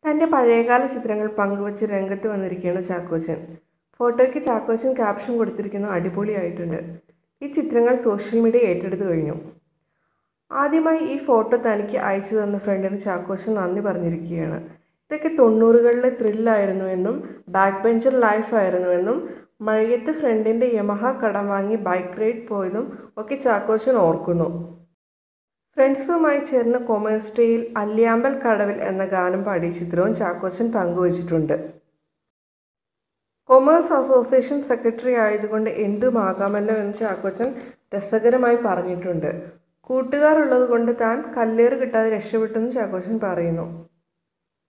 തൻ്റെ പഴയകാല ചിത്രങ്ങൾ പങ്കുവച്ച് രംഗത്ത് വന്നിരിക്കുകയാണ് ചാക്കോച്ചൻ ഫോട്ടോയ്ക്ക് ചാക്കോച്ചൻ ക്യാപ്ഷൻ കൊടുത്തിരിക്കുന്നു അടിപൊളിയായിട്ടുണ്ട് ഈ ചിത്രങ്ങൾ സോഷ്യൽ മീഡിയ ഏറ്റെടുത്തു കഴിഞ്ഞു ആദ്യമായി ഈ ഫോട്ടോ തനിക്ക് അയച്ചു തന്ന ഫ്രണ്ടിന് ചാക്കോച്ചൻ നന്ദി പറഞ്ഞിരിക്കുകയാണ് ഇതൊക്കെ തൊണ്ണൂറുകളിലെ ത്രില്ലായിരുന്നു എന്നും ബാക്ക് ബെഞ്ചർ ലൈഫ് ആയിരുന്നു എന്നും മഴയത്ത് ഫ്രണ്ടിൻ്റെ യമഹ കടം വാങ്ങി ബൈക്ക് റൈഡ് പോയതും ഒക്കെ ചാക്കോച്ചൻ ഓർക്കുന്നു ഫ്രണ്ട്സുമായി ചേർന്ന് കൊമേഴ്സ് ഡേയിൽ അല്ലിയാമ്പൽ കടവിൽ എന്ന ഗാനം പാടിയ ചിത്രവും ചാക്കോച്ചൻ പങ്കുവച്ചിട്ടുണ്ട് കൊമേഴ്സ് അസോസിയേഷൻ സെക്രട്ടറി ആയതുകൊണ്ട് എന്തുമാകാമല്ലോ എന്ന് ചാക്കോച്ചൻ രസകരമായി പറഞ്ഞിട്ടുണ്ട് കൂട്ടുകാർ ഉള്ളത് കൊണ്ട് താൻ കല്ലേറ് കിട്ടാതെ രക്ഷപ്പെട്ടെന്ന് ചാക്കോച്ചൻ പറയുന്നു